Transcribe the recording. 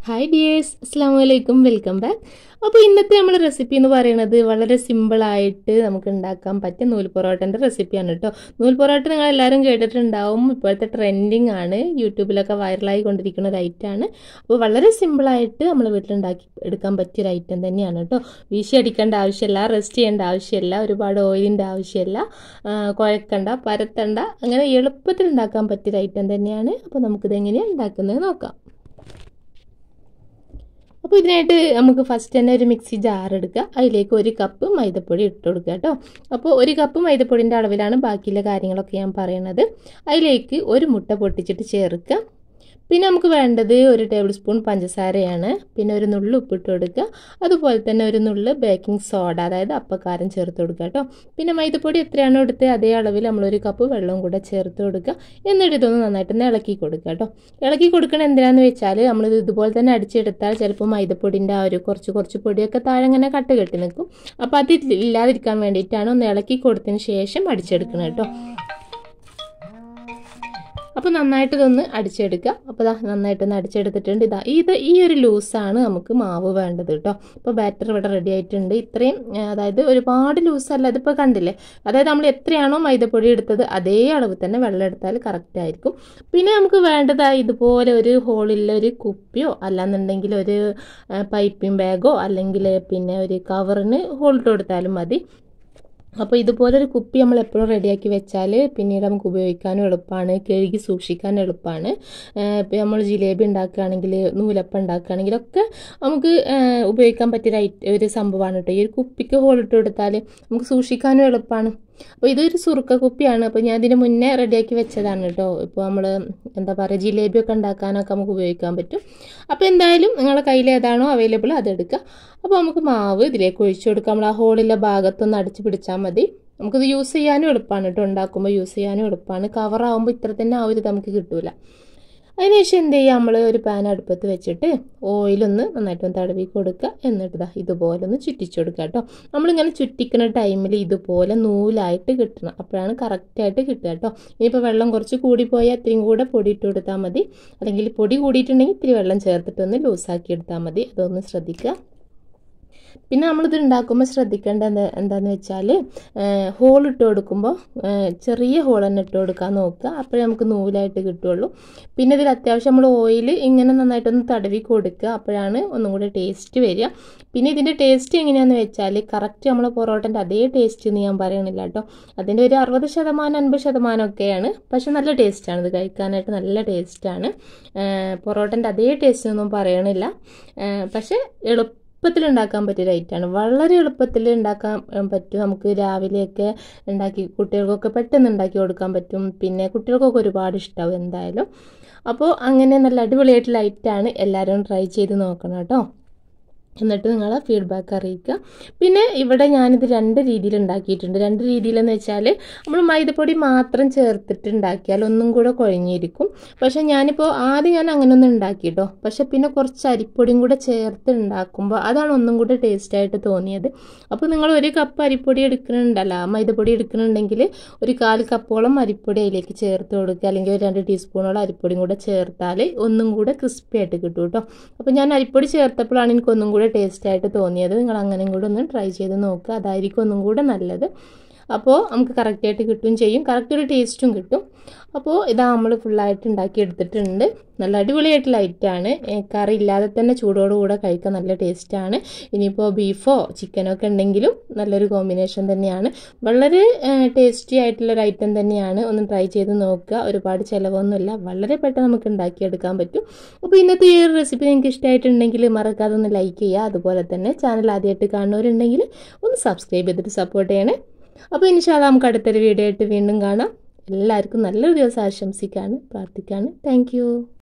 hi dears അസ്സാം വലൈക്കും welcome back അപ്പോൾ ഇന്നത്തെ നമ്മൾ റെസിപ്പി എന്ന് പറയുന്നത് വളരെ സിമ്പിളായിട്ട് നമുക്ക് ഉണ്ടാക്കാൻ പറ്റിയ നൂൽ പൊറോട്ടൻ്റെ റെസിപ്പിയാണ് കേട്ടോ നൂൽ പൊറോട്ട നിങ്ങൾ എല്ലാവരും കേട്ടിട്ടുണ്ടാവും ഇപ്പോഴത്തെ ട്രെൻഡിങ് ആണ് യൂട്യൂബിലൊക്കെ വൈറലായി കൊണ്ടിരിക്കുന്ന ഒരു ഐറ്റമാണ് അപ്പോൾ വളരെ സിമ്പിളായിട്ട് നമ്മൾ വീട്ടിലുണ്ടാക്കി എടുക്കാൻ പറ്റിയ ഒരു ഐറ്റം തന്നെയാണ് കേട്ടോ വീശി അടിക്കേണ്ട ആവശ്യമില്ല റെസ്റ്റ് ചെയ്യേണ്ട ആവശ്യമില്ല ഒരുപാട് ഓയിലിൻ്റെ ആവശ്യമില്ല ആ, കുഴക്കണ്ട പരത്തണ്ട അങ്ങനെ എളുപ്പത്തിൽ ഉണ്ടാക്കാൻ പറ്റിയ ഒരു ഐറ്റം തന്നെയാണ് അപ്പോൾ നമുക്കിത് എങ്ങനെയാണ് ഉണ്ടാക്കുന്നത് നോക്കാം അപ്പോൾ ഇതിനായിട്ട് നമുക്ക് ഫസ്റ്റ് തന്നെ ഒരു മിക്സി ജാർ എടുക്കുക അതിലേക്ക് ഒരു കപ്പ് മൈദപ്പൊടി ഇട്ട് കൊടുക്കുക കേട്ടോ അപ്പോൾ ഒരു കപ്പ് മൈദപ്പൊടിൻ്റെ അളവിലാണ് ബാക്കിയുള്ള കാര്യങ്ങളൊക്കെ ഞാൻ പറയുന്നത് അതിലേക്ക് ഒരു മുട്ട പൊട്ടിച്ചിട്ട് ചേർക്കുക പിന്നെ നമുക്ക് വേണ്ടത് ഒരു ടേബിൾ സ്പൂൺ പഞ്ചസാരയാണ് പിന്നെ ഒരു നുള്ളു ഉപ്പിട്ട് കൊടുക്കുക അതുപോലെ തന്നെ ഒരു നുള്ളു ബേക്കിംഗ് സോഡ അതായത് അപ്പക്കാരം ചേർത്ത് കൊടുക്കുക കേട്ടോ പിന്നെ മൈദപ്പൊടി എത്രയാണോ എടുത്തത് അതേ അളവിൽ നമ്മളൊരു കപ്പ് വെള്ളവും കൂടെ ചേർത്ത് കൊടുക്കുക എന്നിട്ട് ഇതൊന്ന് നന്നായിട്ടൊന്ന് ഇളക്കി കൊടുക്കുക കേട്ടോ ഇളക്കി കൊടുക്കണം എന്തിനാന്ന് വെച്ചാൽ നമ്മളിത് ഇതുപോലെ തന്നെ അടിച്ചെടുത്താൽ ചിലപ്പോൾ മൈദപ്പൊടിൻ്റെ ആ ഒരു കുറച്ച് കുറച്ച് പൊടിയൊക്കെ താഴെ ഇങ്ങനെ കട്ട് കെട്ടി നിൽക്കും അപ്പോൾ അത് ഇല്ലാതിരിക്കാൻ വേണ്ടിയിട്ടാണ് ഒന്ന് ഇളക്കി കൊടുത്തതിന് ശേഷം അടിച്ചെടുക്കണം കേട്ടോ അപ്പോൾ നന്നായിട്ട് ഇതൊന്ന് അടിച്ചെടുക്കുക അപ്പോൾ ഇതാ നന്നായിട്ടൊന്ന് അടിച്ചെടുത്തിട്ടുണ്ട് ഇതാ ഇത് ഈ ഒരു ലൂസാണ് നമുക്ക് മാവ് വേണ്ടത് കേട്ടോ ഇപ്പോൾ ബാറ്റർ ഇവിടെ റെഡി ആയിട്ടുണ്ട് ഇത്രയും ആ, അതായത് ഒരുപാട് ലൂസല്ല ഇതിപ്പോൾ കണ്ടില്ലേ അതായത് നമ്മൾ എത്രയാണോ മൈദപ്പൊടി എടുത്തത് അതേ അളവ് തന്നെ വെള്ളം എടുത്താൽ കറക്റ്റ് ആയിരിക്കും പിന്നെ നമുക്ക് വേണ്ടത് ഇതുപോലെ ഒരു ഹോളിൽ ഒരു കുപ്പിയോ അല്ലാന്നുണ്ടെങ്കിൽ ഒരു പൈപ്പിംഗ് ബാഗോ അല്ലെങ്കിൽ പിന്നെ ഒരു കവറിന് ഹോൾട്ട് കൊടുത്താലും മതി അപ്പോൾ ഇതുപോലെ ഒരു കുപ്പി നമ്മൾ എപ്പോഴും റെഡിയാക്കി വെച്ചാൽ പിന്നീട് നമുക്ക് ഉപയോഗിക്കാനും എളുപ്പമാണ് കഴുകി സൂക്ഷിക്കാനും എളുപ്പമാണ് ഇപ്പോൾ നമ്മൾ ജിലേബി ഉണ്ടാക്കുകയാണെങ്കിൽ നൂലപ്പം ഉണ്ടാക്കുകയാണെങ്കിലൊക്കെ നമുക്ക് ഏഹ്, ഉപയോഗിക്കാൻ പറ്റിയ ഒരു ഐറ്റ ഒരു സംഭവമാണ് കേട്ടോ ഈ ഒരു കുപ്പിക്ക് ഹോളിട്ട് കൊടുത്താൽ നമുക്ക് സൂക്ഷിക്കാനും എളുപ്പമാണ് അപ്പോൾ ഇതൊരു സുറുക്ക കുപ്പിയാണ് അപ്പോൾ ഞാൻ ഇതിന് മുന്നേ റെഡിയാക്കി വെച്ചതാണ് കേട്ടോ ഇപ്പോൾ നമ്മൾ എന്താ പറയുക ജിലേബിയൊക്കെ ഉണ്ടാക്കാനൊക്കെ നമുക്ക് ഉപയോഗിക്കാൻ പറ്റും അപ്പോൾ എന്തായാലും നിങ്ങളുടെ കയ്യിൽ ഏതാണോ അവൈലബിൾ അതെടുക്കുക അപ്പോൾ നമുക്ക് മാവ് ഇതിലേക്ക് ഒഴിച്ചു കൊടുക്കാം നമ്മൾ ആ ഹോളിലെ ഭാഗത്തൊന്ന് അടിച്ച് പിടിച്ചാൽ മതി നമുക്കിത് യൂസ് ചെയ്യാനും എളുപ്പമാണ് കേട്ടോ ഉണ്ടാക്കുമ്പോൾ യൂസ് ചെയ്യാനും എളുപ്പമാണ് കവറാകുമ്പോൾ ഇത്ര തന്നെ ആ ഒരു ഇത് നമുക്ക് കിട്ടൂല അതിനുശേഷം എന്ത് ചെയ്യുക നമ്മൾ ഒരു പാൻ അടുപ്പത്ത് വെച്ചിട്ട് ഓയിലൊന്ന് നന്നായിട്ടൊന്ന് തടവി കൊടുക്കുക എന്നിട്ട് ദാ ഇതുപോലെ ഒന്ന് ചുറ്റിച്ചു കൊടുക്കുക കേട്ടോ നമ്മളിങ്ങനെ ചുറ്റിക്കുന്ന ടൈമിൽ ഇതുപോലെ നൂലായിട്ട് കിട്ടണം അപ്പോഴാണ് കറക്റ്റായിട്ട് കിട്ടുക കേട്ടോ ഇനിയിപ്പോൾ വെള്ളം കുറച്ച് കൂടിപ്പോയാൽ ഇത്രയും കൂടെ പൊടി ഇട്ട് കൊടുത്താൽ മതി അല്ലെങ്കിൽ പൊടി കൂടിയിട്ടുണ്ടെങ്കിൽ ഇത്തിരി വെള്ളം ചേർത്തിട്ടൊന്ന് ലൂസാക്കി എടുത്താൽ മതി അതൊന്ന് ശ്രദ്ധിക്കുക പിന്നെ നമ്മളിത് ഉണ്ടാക്കുമ്പോൾ ശ്രദ്ധിക്കേണ്ട എന്താ എന്താന്ന് വെച്ചാൽ ഹോൾ ഇട്ട് കൊടുക്കുമ്പോൾ ചെറിയ ഹോൾ തന്നെ ഇട്ട് കൊടുക്കാൻ നോക്കുക അപ്പോഴേ നമുക്ക് നൂലായിട്ട് കിട്ടുള്ളൂ പിന്നെ ഇതിൽ അത്യാവശ്യം നമ്മൾ ഓയിൽ ഇങ്ങനെ നന്നായിട്ടൊന്ന് തടവി കൊടുക്കുക അപ്പോഴാണ് ഒന്നും കൂടി ടേസ്റ്റ് വരിക പിന്നെ ഇതിൻ്റെ ടേസ്റ്റ് എങ്ങനെയാണെന്ന് വെച്ചാൽ കറക്റ്റ് നമ്മളെ പൊറോട്ടൻ്റെ അതേ ടേസ്റ്റ് എന്ന് ഞാൻ പറയണില്ല കേട്ടോ അതിൻ്റെ ഒരു അറുപത് ശതമാനം അൻപത് ശതമാനം ഒക്കെയാണ് പക്ഷെ നല്ല ടേസ്റ്റാണ് ഇത് കഴിക്കാനായിട്ട് നല്ല ടേസ്റ്റാണ് പൊറോട്ടൻ്റെ അതേ ടേസ്റ്റ് ഒന്നും പറയണില്ല പക്ഷെ എളുപ്പം എളുപ്പത്തിൽ ഉണ്ടാക്കാൻ പറ്റിയ ഒരു ഐറ്റമാണ് വളരെ എളുപ്പത്തിൽ ഉണ്ടാക്കാൻ ഉം, പറ്റും നമുക്ക് രാവിലെയൊക്കെ ഉണ്ടാക്കി കുട്ടികൾക്കൊക്കെ പെട്ടെന്ന് ഉണ്ടാക്കി കൊടുക്കാൻ പറ്റും പിന്നെ കുട്ടികൾക്കൊക്കെ ഒരുപാട് ഇഷ്ടമാവും എന്തായാലും അപ്പോൾ അങ്ങനെ നല്ല അടിപൊളിയായിട്ടുള്ള ഐറ്റമാണ് എല്ലാവരും ട്രൈ ചെയ്ത് നോക്കണം കേട്ടോ എന്നിട്ട് നിങ്ങളെ ഫീഡ്ബാക്ക് അറിയിക്കുക പിന്നെ ഇവിടെ ഞാനിത് രണ്ട് രീതിയിൽ ഉണ്ടാക്കിയിട്ടുണ്ട് രണ്ട് രീതിയിലെന്ന് വെച്ചാൽ നമ്മൾ മൈദപ്പൊടി മാത്രം ചേർത്തിട്ട് ഉണ്ടാക്കിയാൽ ഒന്നും കൂടെ കുഴഞ്ഞിരിക്കും പക്ഷേ ഞാനിപ്പോൾ ആദ്യം ഞാൻ അങ്ങനെ ഒന്നും ഉണ്ടാക്കിട്ടോ പക്ഷേ പിന്നെ കുറച്ച് അരിപ്പൊടിയും കൂടെ ചേർത്ത് ഉണ്ടാക്കുമ്പോൾ അതാണ് ഒന്നും കൂടെ ടേസ്റ്റായിട്ട് തോന്നിയത് അപ്പോൾ നിങ്ങൾ ഒരു കപ്പ് അരിപ്പൊടി എടുക്കുന്നുണ്ടല്ല മൈദപ്പൊടി എടുക്കുന്നുണ്ടെങ്കിൽ ഒരു കാൽ കപ്പോളം അരിപ്പൊടി അതിലേക്ക് ചേർത്ത് കൊടുക്കുക അല്ലെങ്കിൽ ഒരു രണ്ട് ടീസ്പൂണോളം അരിപ്പൊടിയും കൂടെ ചേർത്താൽ ഒന്നും കൂടെ ക്രിസ്പി ആയിട്ട് കിട്ടും കേട്ടോ അപ്പോൾ ഞാൻ അരിപ്പൊടി ചേർത്തപ്പോഴാണ് എനിക്ക് ഒന്നും കൂടെ ടേസ്റ്റ് ആയിട്ട് തോന്നിയത് നിങ്ങൾ അങ്ങനെയും കൂടെ ഒന്ന് ട്രൈ ചെയ്ത് നോക്കുക അതായിരിക്കും ഒന്നും കൂടെ നല്ലത് അപ്പോൾ നമുക്ക് കറക്റ്റായിട്ട് കിട്ടുകയും ചെയ്യും കറക്റ്റ് ഒരു ടേസ്റ്റും കിട്ടും അപ്പോൾ ഇതാ നമ്മൾ ഫുള്ളായിട്ട് ഉണ്ടാക്കി എടുത്തിട്ടുണ്ട് നല്ല അടിപൊളിയായിട്ടുള്ള ഐറ്റമാണ് കറി ഇല്ലാതെ തന്നെ ചൂടോടുകൂടെ കഴിക്കാൻ നല്ല ടേസ്റ്റാണ് ഇനിയിപ്പോൾ ബീഫോ ചിക്കനോ ഒക്കെ ഉണ്ടെങ്കിലും നല്ലൊരു കോമ്പിനേഷൻ തന്നെയാണ് വളരെ ടേസ്റ്റി ആയിട്ടുള്ളൊരു ഐറ്റം തന്നെയാണ് ഒന്ന് ട്രൈ ചെയ്ത് നോക്കുക ഒരുപാട് ചിലവൊന്നുമില്ല വളരെ പെട്ടെന്ന് നമുക്ക് ഉണ്ടാക്കിയെടുക്കാൻ പറ്റും അപ്പോൾ ഇന്നത്തെ ഈ ഒരു റെസിപ്പി നിങ്ങൾക്ക് ഇഷ്ടമായിട്ടുണ്ടെങ്കിൽ മറക്കാതെ ഒന്ന് ലൈക്ക് ചെയ്യുക അതുപോലെ തന്നെ ചാനൽ ആദ്യമായിട്ട് കാണുന്നവരുണ്ടെങ്കിൽ ഒന്ന് സബ്സ്ക്രൈബ് ചെയ്തിട്ട് സപ്പോർട്ട് ചെയ്യണേ അപ്പോൾ ഇൻഷാല്ല നമുക്ക് അടുത്തൊരു വീഡിയോ ആയിട്ട് വീണ്ടും കാണാം എല്ലാവർക്കും നല്ലൊരു ദിവസം ആശംസിക്കാണ് പ്രാർത്ഥിക്കാണ് താങ്ക്